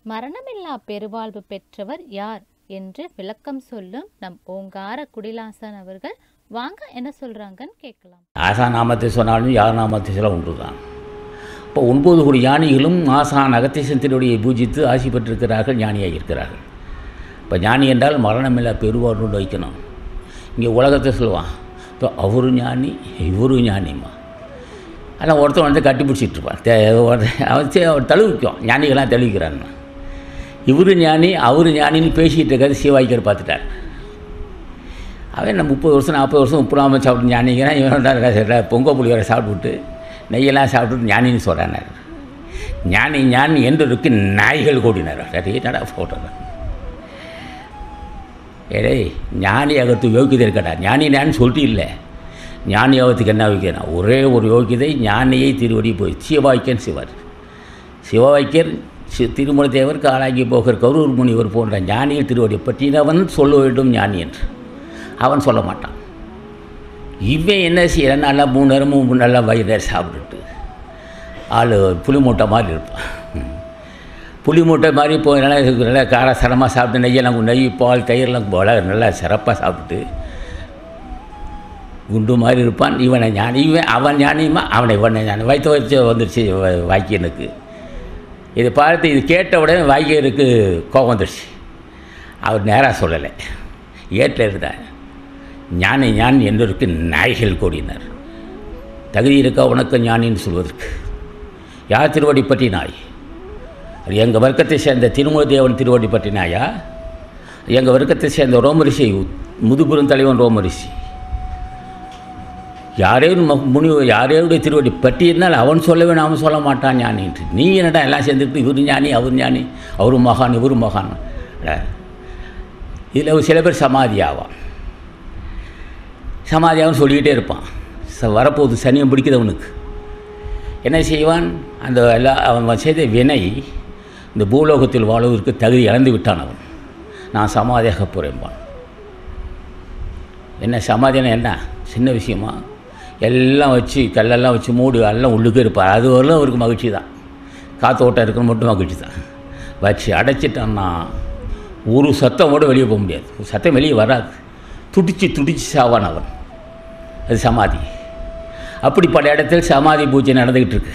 மரணமில்லா பெருவாழ்வு பெற்றவர் யார் என்று விளக்கம் சொல்லும் நம் ஓங்கார குடிலாசன் அவர்கள் வாங்க என்ன சொல்றாங்கன்னு கேட்கலாம் ஆசா நாமத்தை சொன்னாலும் யார் நாமத்தை சொல்ல ஒன்று தான் இப்போ ஒன்பது கோடி ஞானிகளும் ஆசான் அகத்தீசன் திருவடியை பூஜித்து ஆசி பெற்றிருக்கிறார்கள் ஞானியாக இருக்கிறார்கள் இப்போ ஞானி என்றால் மரணமில்லா பெருவாழ்வு வைக்கணும் இங்கே உலகத்தை சொல்லுவான் இப்போ அவரு ஞானி இவரு ஞானிம்மா ஆனால் ஒருத்தன் வந்து கட்டி பிடிச்சிட்டு இருப்பான் தே ஒருத்தன் அவன் சே அவன் தழுவிக்கும் ஞானிகள்லாம் தழுவிக்கிறான்னு இவரு ஞானி அவரு ஞானின்னு பேசிகிட்டு இருக்கிறது சிவாய்க்கர் பார்த்துட்டார் அவன் என்ன முப்பது வருஷம் நாற்பது வருஷம் உப்புலாமல் சாப்பிட்டு ஞானிங்கிறான் இவன் தான் இருக்கா பொங்க புளியோரை சாப்பிட்டுட்டு நெய்யெல்லாம் சாப்பிட்டுட்டு ஞானின்னு சொல்கிறானார் ஞானி ஞானி என்றருக்கு நாய்கள் கூடினார் சரி நடா ஃபோட்டோ ஏடே ஞானி அகத்து யோகியதை இருக்கடா ஞானி ஞானி சொல்லிட்டு இல்லை ஞானி ஆகத்துக்கு என்ன வைக்கணும் ஒரே ஒரு யோகியதை ஞானியை திருவடி போய் சிவவாக்கியன் சிவர் சிவவாக்கியர் சி திருமலை தேவர் காலாகி போகர் கரூர் முனிவர் போன்ற ஞானியை திருவடி பற்றினவன் சொல்ல வேண்டும் ஞானி என்று அவன் சொல்ல மாட்டான் இவன் என்ன செய்யறான் நல்லா மூணு நேரமும் மூணு நல்லா வயிறு சாப்பிட்டுட்டு ஆள் புளி மூட்டை மாதிரி இருப்பான் ம். புளி மூட்டை மாதிரி இப்போ நல்லா நல்லா காரசாரமாக சாப்பிட்டு நெய்யெல்லாம் நெய் பால் தயிரெல்லாம் போல நல்லா சிறப்பாக சாப்பிட்டுட்டு குண்டு மாதிரி இருப்பான் இவனை ஞானி இவன் அவன் ஞானியுமா அவனை இவனை ஞானி வயிற்று வச்சு வந்துடுச்சு வ- வாக்கியனுக்கு இதை பார்த்து இது கேட்ட உடனே வாக்கியனுக்கு கோபம் வந்துடுச்சு அவர் நேராக சொல்லலை ஏட்டில் இருந்தார் ஞானி ஞான் என்பதற்கு நாய்கள் கூடினார் தகுதி இருக்கா உனக்கு ஞானின்னு சொல்வதற்கு யார் திருவடி பற்றி நாய் அது எங்கள் வர்க்கத்தை சேர்ந்த திருமூலதேவன் திருவடி பற்றி நாயா எங்கள் வர்க்கத்தை சேர்ந்த ரோமரிஷி முதுபெரும் தலைவன் ரோமரிஷி யாரையும் ம- முனி யாரையோடைய திருவடி பற்றி இருந்தால் அவன் சொல்லவே அவன் சொல்ல மாட்டான் ஞானின்ட்டு நீ என்னடா எல்லாம் சேர்ந்துட்டு இவர் ஞானி அவர் ஞானி அவரு மகான் இவரு மகான் இதில் சில பேர் சமாதி ஆவான் சமாதியாகவும் சொல்லிக்கிட்டே இருப்பான் ச வரப்போகுது சனியம் பிடிக்குதவனுக்கு என்ன செய்வான் அந்த எல்லா அவன் செய்த வினை இந்த பூலோகத்தில் வாழ்வதற்கு தகுதி இழந்து விட்டான் அவன் நான் சமாதியாக போகிறேன்பான் என்ன சமாதினா என்ன சின்ன விஷயமா எல்லாம் வச்சு கல்லெல்லாம் வச்சு மூடி எல்லாம் உள்ளுக்கே இருப்பார் அது வரலும் அவருக்கு மகிழ்ச்சி தான் காற்று ஓட்டம் இருக்குன்னு மட்டும் மகிழ்ச்சி தான் வச்சு அடைச்சிட்டான்னா ஒரு சத்தம் கூட வெளியே போக முடியாது ஒரு சத்தம் வெளியே வராது துடிச்சு துடிச்சு சாவான் அவன் அது சமாதி அப்படிப்பட்ட இடத்தில் சமாதி பூஜை நடந்துக்கிட்டு இருக்கு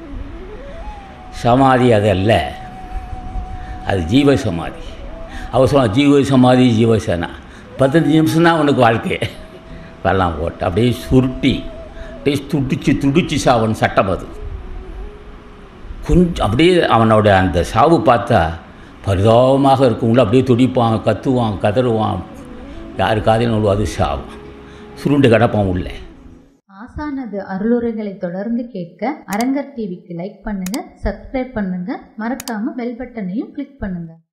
சமாதி அது அல்ல அது ஜீவ சமாதி அவர் சொன்ன ஜீவ சமாதி ஜீவசேனா பதினஞ்சு நிமிஷம் தான் அவனுக்கு வாழ்க்கை வெள்ளம் போட்டு அப்படியே சுருட்டி அப்படியே துடிச்சு துடிச்சு சாவன் சட்டம் அது கொஞ்சம் அப்படியே அவனோட அந்த சாவு பார்த்தா பரிதாபமாக இருக்கும்ல அப்படியே துடிப்பான் கத்துவான் கதறுவான் யாரு காதையும் அது சாவான் சுருண்டு கிடப்பான் உள்ளே ஆசானது அருளுரைகளை தொடர்ந்து கேட்க அரங்கர் டிவிக்கு லைக் பண்ணுங்க சப்ஸ்கிரைப் பண்ணுங்க மறக்காம பெல் பட்டனையும் கிளிக் பண்ணுங்க